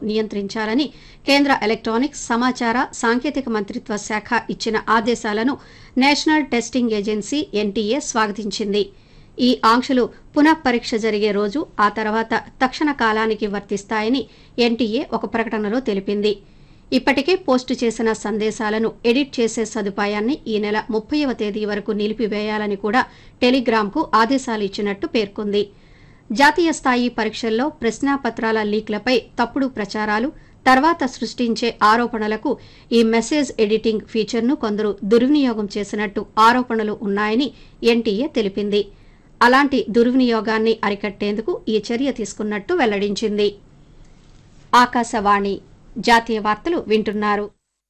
నియంత్రించాలని కేంద్ర ఎలక్ట్రానిక్స్ సమాచార సాంకేతిక మంత్రిత్వ శాఖ ఇచ్చిన ఆదేశాలను నేషనల్ టెస్టింగ్ ఏజెన్సీ ఎన్టీఏ స్వాగతించింది ఈ ఆంక్షలు పునః పరీక్ష జరిగే రోజు ఆ తర్వాత తక్షణ కాలానికి వర్తిస్తాయని ఎన్టీఏ ఒక ప్రకటనలో తెలిపింది ఇప్పటికే పోస్టు చేసిన సందేశాలను ఎడిట్ చేసే సదుపాయాన్ని ఈ నెల ముప్పైవ తేదీ వరకు నిలిపివేయాలని కూడా టెలిగ్రామ్కు ఆదేశాలు ఇచ్చినట్టు పేర్కొంది జాతీయ స్థాయి పరీక్షల్లో ప్రశ్నాపత్రాల లీక్లపై తప్పుడు ప్రచారాలు తర్వాత సృష్టించే ఆరోపణలకు ఈ మెసేజ్ ఎడిటింగ్ ఫీచర్ను కొందరు దుర్వినియోగం చేసినట్టు ఆరోపణలు ఉన్నాయని ఎన్టీఏ తెలిపింది అలాంటి దుర్వినియోగాన్ని అరికట్టేందుకు ఈ చర్య తీసుకున్నట్టు వెల్లడించింది ఆకాశవాణి జాతీయ వార్తలు వింటున్నారు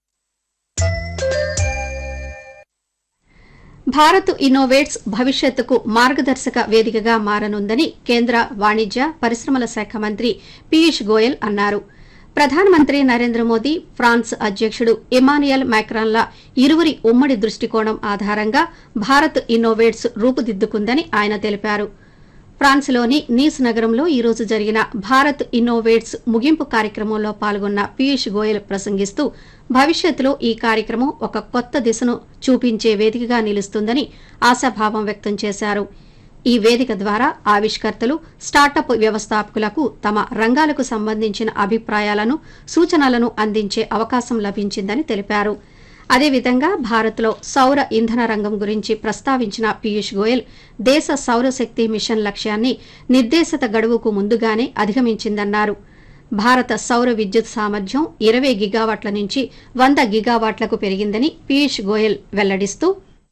భారత్ ఇన్నోవేట్స్ భవిష్యత్తుకు మార్గదర్శక వేదికగా మారనుందని కేంద్ర వాణిజ్య పరిశ్రమల శాఖ మంత్రి పీయూష్ గోయల్ అన్నారు ప్రధానమంత్రి నరేంద్ర మోదీ ఫ్రాన్స్ అధ్యక్షుడు ఇమానియల్ మ్యాక్రాన్ల ఇరువురి ఉమ్మడి దృష్టికోణం ఆధారంగా భారత్ ఇన్నోవేట్స్ రూపుదిద్దుకుందని ఆయన తెలిపారు ఫ్రాన్స్లోని నీస్ నగరంలో ఈ రోజు జరిగిన భారత్ ఇన్నోవేట్స్ ముగింపు కార్యక్రమంలో పాల్గొన్న పీయూష్ గోయల్ ప్రసంగిస్తూ భవిష్యత్తులో ఈ కార్యక్రమం ఒక కొత్త దిశను చూపించే వేదికగా నిలుస్తుందని ఆశాభావం వ్యక్తం చేశారు ఈ వేదిక ద్వారా ఆవిష్కర్తలు స్టార్టప్ వ్యవస్థాపకులకు తమ రంగాలకు సంబంధించిన అభిప్రాయాలను సూచనలను అందించే అవకాశం లభించిందని తెలిపారు అదేవిధంగా భారత్లో సౌర ఇంధన రంగం గురించి ప్రస్తావించిన పీయూష్ గోయల్ దేశ సౌరశక్తి మిషన్ లక్ష్యాన్ని నిర్దేశిత గడువుకు ముందుగానే అధిగమించిందన్నారు భారత సౌర విద్యుత్ సామర్థ్యం ఇరవై గిగావాట్ల నుంచి వంద గిగావాట్లకు పెరిగిందని పీయూష్ గోయల్ వెల్లడిస్తూ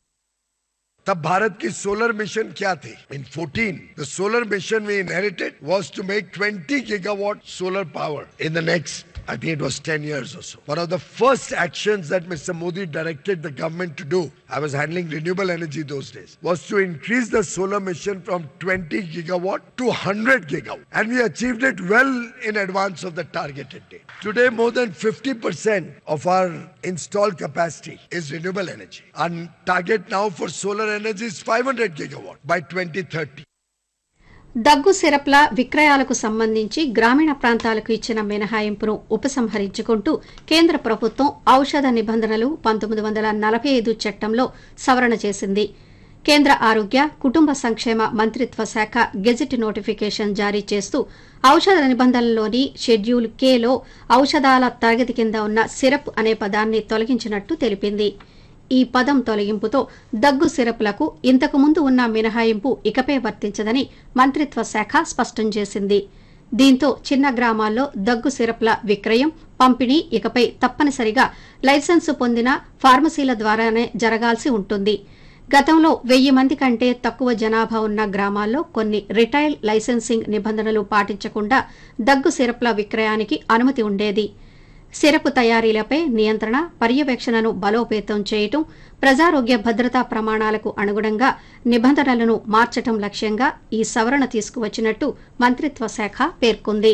तब भारत की सोलर मिशन क्या थे इन 14 the solar mission we inherited was to make 20 gigawatt solar power in the next I think it was 10 years or so. One of the first actions that Mr. Modi directed the government to do, I was handling renewable energy those days, was to increase the solar mission from 20 gigawatt to 100 gigawatt. And we achieved it well in advance of the targeted date. Today, more than 50% of our installed capacity is renewable energy. Our target now for solar energy is 500 gigawatt by 2030. దగ్గు సిరప్ల విక్రయాలకు సంబంధించి గ్రామీణ ప్రాంతాలకు ఇచ్చిన మినహాయింపును ఉపసంహరించుకుంటూ కేంద్ర ప్రభుత్వం ఔషధ నిబంధనలు పంతొమ్మిది వందల నలభై ఐదు చట్టంలో సవరణ చేసింది కేంద్ర ఆరోగ్య కుటుంబ సంక్షేమ మంత్రిత్వ శాఖ గెజిట్ నోటిఫికేషన్ జారీ చేస్తూ ఔషధ నిబంధనల్లోని షెడ్యూల్ కేలో ఔషధాల తరగతి కింద ఉన్న సిరప్ అనే పదాన్ని తొలగించినట్టు తెలిపింది ఈ పదం తొలగింపుతో దగ్గు సిరప్లకు ఇంతకుముందు ఉన్న మినహాయింపు ఇకపై వర్తించదని మంత్రిత్వ శాఖ స్పష్టం చేసింది దీంతో చిన్న గ్రామాల్లో దగ్గు సిరప్ల విక్రయం పంపిణీ ఇకపై తప్పనిసరిగా లైసెన్సు పొందిన ఫార్మసీల ద్వారానే జరగాల్సి ఉంటుంది గతంలో వెయ్యి మంది కంటే తక్కువ జనాభా ఉన్న గ్రామాల్లో కొన్ని రిటైల్ లైసెన్సింగ్ నిబంధనలు పాటించకుండా దగ్గు సిరప్ల విక్రయానికి అనుమతి ఉండేది సిరపు తయారీలపై నియంత్రణ పర్యవేక్షణను బలోపేతం చేయటం ప్రజారోగ్య భద్రతా ప్రమాణాలకు అనుగుణంగా నిబంధనలను మార్చటం లక్ష్యంగా ఈ సవరణ తీసుకువచ్చినట్టు మంత్రిత్వ శాఖ పేర్కొంది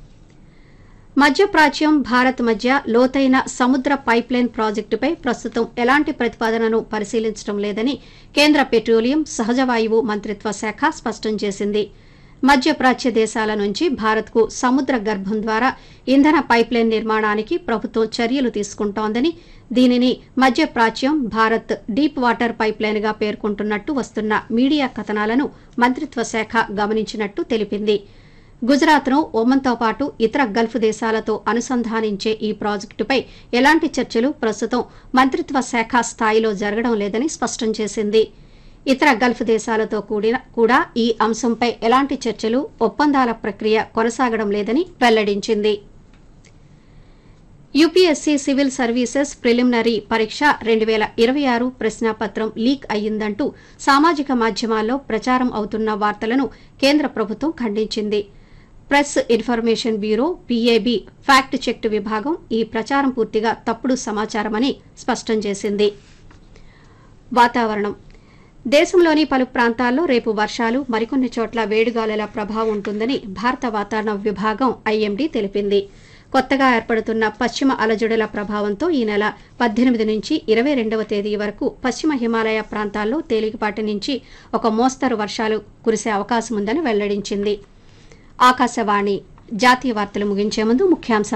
మధ్యప్రాచ్యం భారత్ మధ్య లోతైన సముద్ర పైప్లైన్ ప్రాజెక్టుపై ప్రస్తుతం ఎలాంటి ప్రతిపాదనను పరిశీలించడం లేదని కేంద్ర పెట్రోలియం సహజవాయువు మంత్రిత్వ శాఖ స్పష్టం చేసింది మధ్యప్రాచ్య దేశాల నుంచి భారత్కు సముద్ర గర్భం ద్వారా ఇంధన పైప్లైన్ నిర్మాణానికి ప్రభుత్వం చర్యలు తీసుకుంటోందని దీనిని మధ్యప్రాచ్యం భారత్ డీప్ వాటర్ పైప్లైన్గా పేర్కొంటున్నట్టు వస్తున్న మీడియా కథనాలను మంత్రిత్వ శాఖ గమనించినట్టు తెలిపింది గుజరాత్ను ఒమన్తో పాటు ఇతర గల్ఫ్ దేశాలతో అనుసంధానించే ఈ ప్రాజెక్టుపై ఎలాంటి చర్చలు ప్రస్తుతం మంత్రిత్వ శాఖ స్థాయిలో జరగడం లేదని స్పష్టం చేసింది ఇతర గల్ఫ్ దేశాలతో కూడిన కూడా ఈ అంశంపై ఎలాంటి చర్చలు ఒప్పందాల ప్రక్రియ కొనసాగడం లేదని వెల్లడించింది యూపీఎస్సీ సివిల్ సర్వీసెస్ ప్రిలిమినరీ పరీక్ష రెండు వేల ఇరవై ఆరు ప్రశ్నాపత్రం లీక్ అయ్యిందంటూ సామాజిక మాధ్యమాల్లో ప్రచారం అవుతున్న వార్తలను కేంద్ర ప్రభుత్వం ఖండించింది press information bureau PIB fact check విభాగం ఈ ప్రచారం పూర్తిగా తప్పుడు సమాచారమని స్పష్టం చేసింది వాతావరణం దేశంలోని పలు ప్రాంతాల్లో రేపు వర్షాలు మరికొన్ని చోట్ల వేడిగాలుల ప్రభావం ఉంటుందని భారత వాతావరణ విభాగం ఐఎండీ తెలిపింది కొత్తగా ఏర్పడుతున్న పశ్చిమ అలజడుల ప్రభావంతో ఈ నెల పద్దెనిమిది నుంచి ఇరవై రెండవ తేదీ వరకు పశ్చిమ హిమాలయ ప్రాంతాల్లో తేలికపాటి నుంచి ఒక మోస్తరు వర్షాలు కురిసే అవకాశం ఉందని వెల్లడించింది ఆకాశవాణి జాతీయ వార్తలు ముగించే ముందు ముఖ్యాంశాలు